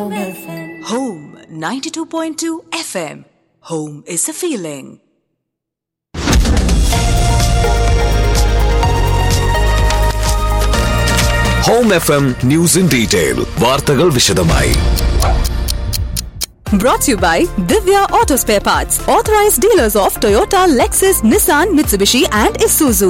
Home 92.2 FM. Home is a feeling. Home F M news in detail വാർത്തകൾ വിശദമായി Brought to you by Divya Auto Spare Parts, authorized dealers of Toyota, Lexus, Nissan, Mitsubishi, and Isuzu.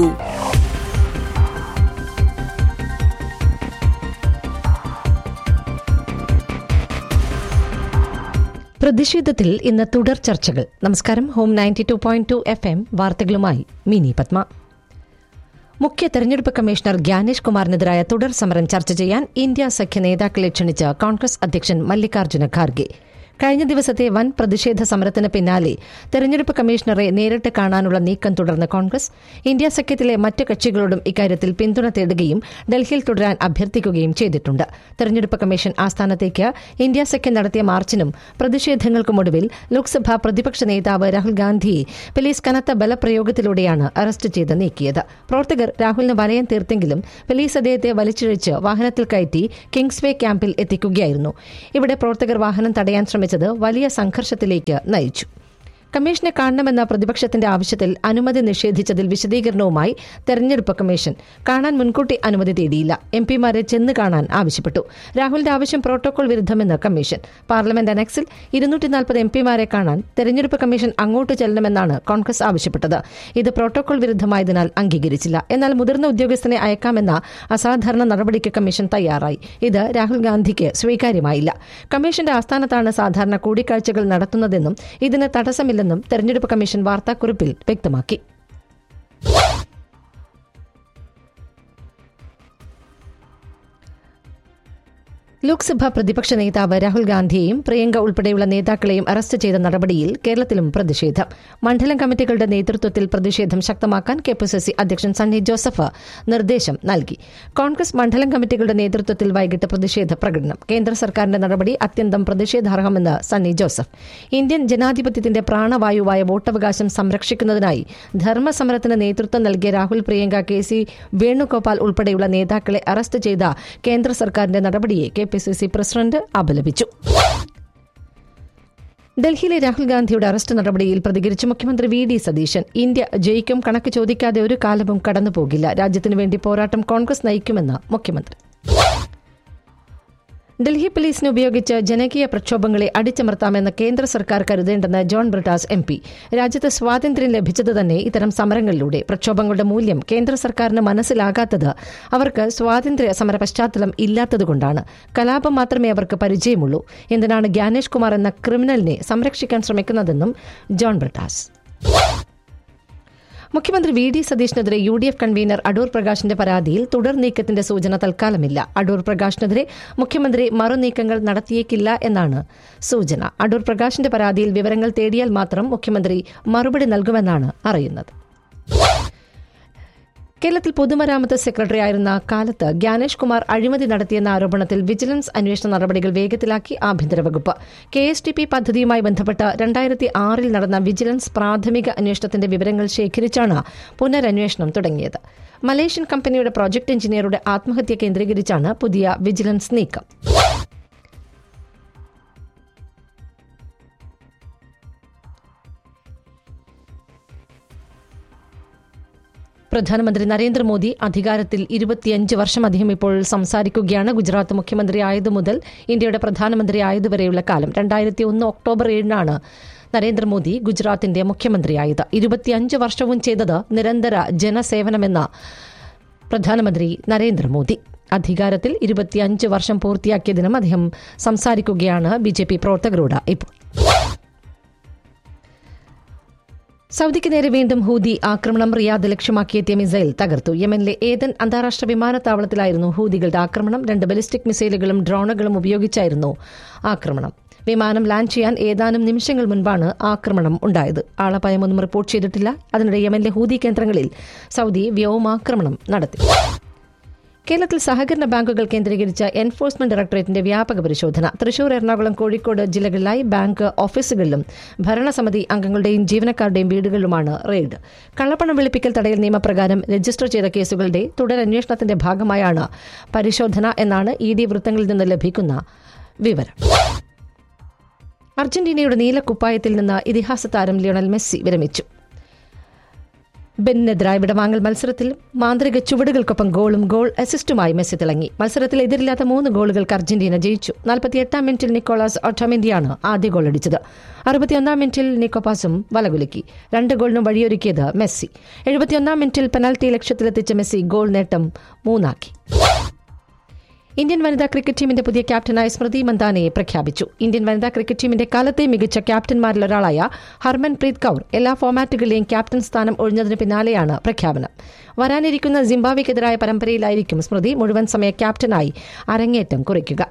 പ്രതിഷേധത്തിൽ ഇന്ന് തുടർ ചർച്ചകൾ നമസ്കാരം home ninety two point two F M വാർത്തകളുമായി മിനി പത്മ മുഖ്യ തെരഞ്ഞെടുപ്പ് കമ്മീഷണർ ഗ്യാനേഷ് കുമാറിനെതിരായ തുടർ സമരം ചർച്ച ചെയ്യാൻ ഇന്ത്യ സഖ്യ നേതാക്കളെ ക്ഷണിച്ച് കോൺഗ്രസ് അധ്യക്ഷൻ മല്ലികാർജ്ജുന ഖാർഗെ കഴിഞ്ഞ ദിവസത്തെ വൻ പ്രതിഷേധ സമരത്തിന് പിന്നാലെ തെരഞ്ഞെടുപ്പ് കമ്മീഷണറെ നേരിട്ട് കാണാനുള്ള നീക്കം തുടർന്ന് കോൺഗ്രസ് ഇന്ത്യ സഖ്യത്തിലെ മറ്റ് കക്ഷികളോടും ഇക്കാര്യത്തിൽ പിന്തുണ തേടുകയും ഡൽഹിയിൽ തുടരാൻ അഭ്യർത്ഥിക്കുകയും ചെയ്തിട്ടുണ്ട് തെരഞ്ഞെടുപ്പ് കമ്മീഷൻ ആസ്ഥാനത്തേക്ക് ഇന്ത്യ സഖ്യം നടത്തിയ മാർച്ചിനും പ്രതിഷേധങ്ങൾക്കുമൊടുവിൽ ലോക്സഭാ പ്രതിപക്ഷ നേതാവ് രാഹുൽ ഗാന്ധിയെ പോലീസ് കനത്ത ബലപ്രയോഗത്തിലൂടെയാണ് അറസ്റ്റ് ചെയ്ത് നീക്കിയത് പ്രവർത്തകർ രാഹുലിന് വലയം തീർത്തെങ്കിലും പോലീസ് അദ്ദേഹത്തെ വലിച്ചിഴച്ച് വാഹനത്തിൽ കയറ്റി കിങ്സ്വേ ക്യാമ്പിൽ എത്തിക്കുകയായിരുന്നു ഇവിടെ പ്രവർത്തകർ വാഹനം തടയാൻ ശ്രമിച്ചത് വലിയ സംഘർഷത്തിലേക്ക് നയിച്ചു കമ്മീഷനെ കാണണമെന്ന പ്രതിപക്ഷത്തിന്റെ ആവശ്യത്തിൽ അനുമതി നിഷേധിച്ചതിൽ വിശദീകരണവുമായി തെരഞ്ഞെടുപ്പ് കമ്മീഷൻ കാണാൻ മുൻകൂട്ടി അനുമതി തേടിയില്ല എം പിമാരെ ചെന്ന് കാണാൻ ആവശ്യപ്പെട്ടു രാഹുലിന്റെ ആവശ്യം പ്രോട്ടോകോൾ വിരുദ്ധമെന്ന് കമ്മീഷൻ പാർലമെന്റ് അനക്സിൽ ഇരുന്നൂറ്റി നാൽപ്പത് എം പിമാരെ കാണാൻ തെരഞ്ഞെടുപ്പ് കമ്മീഷൻ അങ്ങോട്ട് ചെല്ലണമെന്നാണ് കോൺഗ്രസ് ആവശ്യപ്പെട്ടത് ഇത് പ്രോട്ടോകോൾ വിരുദ്ധമായതിനാൽ അംഗീകരിച്ചില്ല എന്നാൽ മുതിർന്ന ഉദ്യോഗസ്ഥനെ അയക്കാമെന്ന അസാധാരണ നടപടിക്ക് കമ്മീഷൻ തയ്യാറായി ഇത് രാഹുൽ ഗാന്ധിക്ക് സ്വീകാര്യമായില്ല കമ്മീഷന്റെ ആസ്ഥാനത്താണ് സാധാരണ കൂടിക്കാഴ്ചകൾ നടത്തുന്നതെന്നും ഇതിന് തടസ്സമില്ലെന്നും തെരഞ്ഞെടുപ്പ് കമ്മീഷൻ വാർത്താക്കുറിപ്പിൽ വ്യക്തമാക്കി ലോക്സഭാ പ്രതിപക്ഷ നേതാവ് രാഹുൽ ഗാന്ധിയെയും പ്രിയങ്ക ഉൾപ്പെടെയുള്ള നേതാക്കളെയും അറസ്റ്റ് ചെയ്ത നടപടിയിൽ കേരളത്തിലും പ്രതിഷേധം മണ്ഡലം കമ്മിറ്റികളുടെ നേതൃത്വത്തിൽ പ്രതിഷേധം ശക്തമാക്കാൻ കെപിസിസി അധ്യക്ഷൻ സണ്ണി ജോസഫ് നിർദ്ദേശം നൽകി കോൺഗ്രസ് മണ്ഡലം കമ്മിറ്റികളുടെ നേതൃത്വത്തിൽ വൈകിട്ട് പ്രതിഷേധ പ്രകടനം കേന്ദ്ര സർക്കാരിന്റെ നടപടി അത്യന്തം പ്രതിഷേധാർഹമെന്ന് സണ്ണി ജോസഫ് ഇന്ത്യൻ ജനാധിപത്യത്തിന്റെ പ്രാണവായുവായ വോട്ടവകാശം സംരക്ഷിക്കുന്നതിനായി ധർമ്മസമരത്തിന് നേതൃത്വം നൽകിയ രാഹുൽ പ്രിയങ്ക കെ സി വേണുഗോപാൽ ഉൾപ്പെടെയുള്ള നേതാക്കളെ അറസ്റ്റ് ചെയ്ത കേന്ദ്ര സർക്കാരിന്റെ നടപടിയെ K P C C president അപലപിച്ചു ഡൽഹിയിലെ രാഹുൽ ഗാന്ധിയുടെ അറസ്റ്റ് നടപടിയിൽ പ്രതികരിച്ച് മുഖ്യമന്ത്രി വി ഡി സതീശൻ ഇന്ത്യ ജയിക്കും കണക്ക് ചോദിക്കാതെ ഒരു കാലവും കടന്നുപോകില്ല രാജ്യത്തിനു വേണ്ടി പോരാട്ടം കോൺഗ്രസ് നയിക്കുമെന്ന് മുഖ്യമന്ത്രി ഡൽഹി പോലീസിനെ ഉപയോഗിച്ച് ജനകീയ പ്രക്ഷോഭങ്ങളെ അടിച്ചമർത്താമെന്ന് കേന്ദ്ര സർക്കാർ കരുതേണ്ടെന്ന് ജോൺ ബ്രിട്ടാസ് എം പി രാജ്യത്ത് സ്വാതന്ത്ര്യം ലഭിച്ചത് തന്നെ ഇത്തരം സമരങ്ങളിലൂടെ പ്രക്ഷോഭങ്ങളുടെ മൂല്യം കേന്ദ്ര സർക്കാരിന് മനസ്സിലാകാത്തത് അവർക്ക് സ്വാതന്ത്ര്യ സമര പശ്ചാത്തലം ഇല്ലാത്തതുകൊണ്ടാണ് കലാപം മാത്രമേ അവർക്ക് പരിചയമുള്ളൂ എന്തിനാണ് ഗ്യാനേഷ് കുമാർ എന്ന ക്രിമിനലിനെ സംരക്ഷിക്കാൻ ശ്രമിക്കുന്നതെന്നും ജോൺ ബ്രിട്ടാസ് മുഖ്യമന്ത്രി വി ഡി സതീഷിനെതിരെ U D F convener Adoor പ്രകാശിന്റെ പരാതിയിൽ തുടർ നീക്കത്തിന്റെ സൂചന തൽക്കാലമില്ല അടൂർ പ്രകാശിനെതിരെ മുഖ്യമന്ത്രി മറുനീക്കങ്ങൾ നടത്തിയേക്കില്ല എന്നാണ് സൂചന അടൂർ പ്രകാശിന്റെ പരാതിയിൽ വിവരങ്ങൾ തേടിയാൽ മാത്രം മുഖ്യമന്ത്രി മറുപടി നൽകുമെന്നാണ് അറിയുന്നത് കേരളത്തിൽ പൊതുമരാമത്ത് സെക്രട്ടറി ആയിരുന്ന കാലത്ത് ഗ്യാനേഷ് കുമാർ അഴിമതി നടത്തിയെന്ന ആരോപണത്തിൽ വിജിലൻസ് അന്വേഷണ നടപടികൾ വേഗത്തിലാക്കി ആഭ്യന്തര വകുപ്പ് കെ എസ് ടി പി പദ്ധതിയുമായി ബന്ധപ്പെട്ട് രണ്ടായിരത്തി ആറിൽ നടന്ന വിജിലൻസ് പ്രാഥമിക അന്വേഷണത്തിന്റെ വിവരങ്ങൾ ശേഖരിച്ചാണ് പുനരന്വേഷണം തുടങ്ങിയത് മലേഷ്യൻ കമ്പനിയുടെ പ്രോജക്ട് എഞ്ചിനീയറുടെ ആത്മഹത്യ കേന്ദ്രീകരിച്ചാണ് പുതിയ വിജിലൻസ് നീക്കം പ്രധാനമന്ത്രി നരേന്ദ്രമോദി അധികാരത്തിൽ ഇരുപത്തിയഞ്ച് വർഷമധികം ഇപ്പോൾ സംസാരിക്കുകയാണ് ഗുജറാത്ത് മുഖ്യമന്ത്രി ആയതു മുതൽ ഇന്ത്യയുടെ പ്രധാനമന്ത്രി ആയതുവരെയുള്ള കാലം രണ്ടായിരത്തി ഒന്ന് ഒക്ടോബർ ഏഴിനാണ് നരേന്ദ്രമോദി ഗുജറാത്തിന്റെ മുഖ്യമന്ത്രിയായത് ഇരുപത്തിയഞ്ച് വർഷവും ചെയ്തത് നിരന്തര ജനസേവനമെന്ന പ്രധാനമന്ത്രി നരേന്ദ്രമോദി അധികാരത്തിൽ ഇരുപത്തിയഞ്ച് വർഷം പൂർത്തിയാക്കിയ ദിനം അദ്ദേഹം സംസാരിക്കുകയാണ് ബി ജെ പി പ്രവർത്തകരോട് ഇപ്പോൾ സൗദിക്ക് നേരെ വീണ്ടും ഹൂതി ആക്രമണം റിയാദ് ലക്ഷ്യമാക്കിയെത്തിയ മിസൈൽ തകർത്തു യമനിലെ ഏതൻ അന്താരാഷ്ട്ര വിമാനത്താവളത്തിലായിരുന്നു ഹൂതികളുടെ ആക്രമണം രണ്ട് ബലിസ്റ്റിക് മിസൈലുകളും ഡ്രോണുകളും ഉപയോഗിച്ചായിരുന്നു ആക്രമണം വിമാനം ലാൻഡ് ചെയ്യാൻ ഏതാനും നിമിഷങ്ങൾ മുൻപാണ് ആക്രമണം ഉണ്ടായത് ആളപായമൊന്നും റിപ്പോർട്ട് ചെയ്തിട്ടില്ല അതിനിടെ യമനിലെ ഹൂതി കേന്ദ്രങ്ങളിൽ സൗദി വ്യോമാക്രമണം നടത്തി കേരളത്തിൽ സഹകരണ ബാങ്കുകൾ കേന്ദ്രീകരിച്ച എൻഫോഴ്സ്മെന്റ് ഡയറക്ടറേറ്റിന്റെ വ്യാപക പരിശോധന തൃശൂർ എറണാകുളം കോഴിക്കോട് ജില്ലകളിലായി ബാങ്ക് ഓഫീസുകളിലും ഭരണസമിതി അംഗങ്ങളുടെയും ജീവനക്കാരുടെയും വീടുകളിലുമാണ് റെയ്ഡ് കള്ളപ്പണം വെളുപ്പിക്കൽ തടയൽ നിയമപ്രകാരം രജിസ്റ്റർ ചെയ്ത കേസുകളുടെ തുടരന്വേഷണത്തിന്റെ ഭാഗമായാണ് പരിശോധന എന്നാണ് ഇ ഡി വൃത്തങ്ങളിൽ നിന്ന് ലഭിക്കുന്ന വിവരം അർജന്റീനയുടെ നീലക്കുപ്പായത്തിൽ നിന്ന് ഇതിഹാസ താരം ലിയോണൽ മെസ്സി വിരമിച്ചു ബെന്നിനെതിരായ വിടവാങ്ങൽ മത്സരത്തിൽ മാന്ത്രിക ചുവടുകൾക്കൊപ്പം ഗോളും ഗോൾ അസിസ്റ്റുമായി മെസ്സി തിളങ്ങി മത്സരത്തിൽ എതിരില്ലാത്ത മൂന്ന് ഗോളുകൾക്ക് അർജന്റീന ജയിച്ചു നാൽപ്പത്തിയെട്ടാം മിനിറ്റിൽ നിക്കോളാസ് ഒട്ടോമെന്റിയാണ് ആദ്യ ഗോൾ അടിച്ചത് അറുപത്തിയൊന്നാം മിനിറ്റിൽ നിക്കോപാസും വലകുലുക്കി രണ്ട് ഗോളിനും വഴിയൊരുക്കിയത് മെസ്സി എഴുപത്തിയൊന്നാം മിനിറ്റിൽ പെനാൽറ്റി ലക്ഷ്യത്തിലെത്തിച്ച മെസ്സി ഗോൾ നേട്ടം മൂന്നാക്കി ഇന്ത്യൻ വനിതാ ക്രിക്കറ്റ് ടീമിന്റെ പുതിയ ക്യാപ്റ്റനായ സ്മൃതി മന്ദാനയെ പ്രഖ്യാപിച്ചു ഇന്ത്യൻ വനിതാ ക്രിക്കറ്റ് ടീമിന്റെ കാലത്തെ മികച്ച ക്യാപ്റ്റന്മാരിൽ ഒരാളായ ഹർമൻപ്രീത് കൌർ എല്ലാ ഫോമാറ്റുകളിലെയും ക്യാപ്റ്റൻ സ്ഥാനം ഒഴിഞ്ഞതിന് പിന്നാലെയാണ് പ്രഖ്യാപനം വരാനിരിക്കുന്ന സിംബാബ്വെക്കെതിരായ പരമ്പരയിലായിരിക്കും സ്മൃതി മുഴുവൻ സമയ ക്യാപ്റ്റനായി അരങ്ങേറ്റം കുറിക്കുക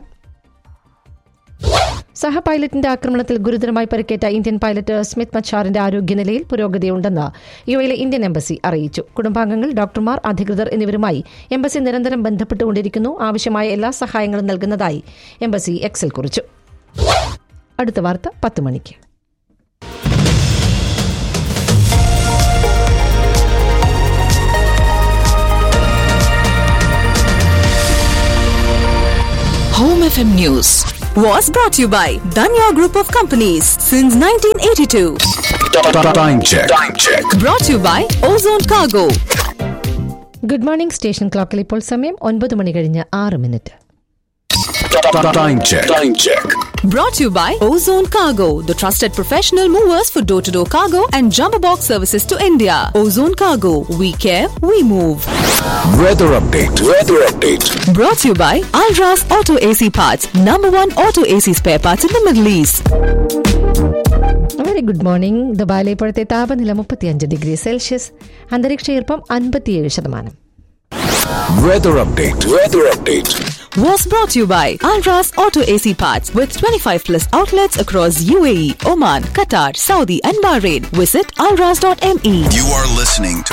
സഹ പൈലറ്റിന്റെ ആക്രമണത്തിൽ ഗുരുതരമായി പരിക്കേറ്റ ഇന്ത്യൻ പൈലറ്റ് സ്മിത്ത് മച്ചാറിന്റെ ആരോഗ്യനിലയിൽ പുരോഗതിയുണ്ടെന്ന് യു എയിലെ ഇന്ത്യൻ എംബസി അറിയിച്ചു കുടുംബാംഗങ്ങൾ ഡോക്ടർമാർ അധികൃതർ എന്നിവരുമായി എംബസി നിരന്തരം ബന്ധപ്പെട്ടുകൊണ്ടിരിക്കുന്നു ആവശ്യമായ എല്ലാ സഹായങ്ങളും നൽകുന്നതായി എംബസി എക്സിൽ കുറിച്ചു അടുത്ത വാർത്ത പത്ത് മണിക്ക് Home FM News was brought to you by Danya Group of Companies since 1982. Time check. Time check. Brought to you by Ozone Cargo. Good morning station ക്ലോക്കിൽ ഇപ്പോൾ സമയം ഒൻപത് മണി കഴിഞ്ഞ് ആറ് minute Time check. Time check. Brought to you by Ozone Cargo, the trusted professional movers for door to door cargo and jumbo box services to India. Ozone Cargo, we care, we move. Weather update. Weather update. Brought to you by Alras Auto AC Parts, number one auto AC spare parts in the Middle East. Very good morning ദുബായിലെ ഇപ്പോഴത്തെ താപനില മുപ്പത്തിയഞ്ച് degree Celsius അന്തരീക്ഷ ഈർപ്പം അൻപത്തിയേഴ് ശതമാനം Weather update. Weather update. Was brought to you by Alras Auto AC Parts with 25 plus outlets across UAE, Oman, Qatar, Saudi, and Bahrain. Visit alras.me. You are listening to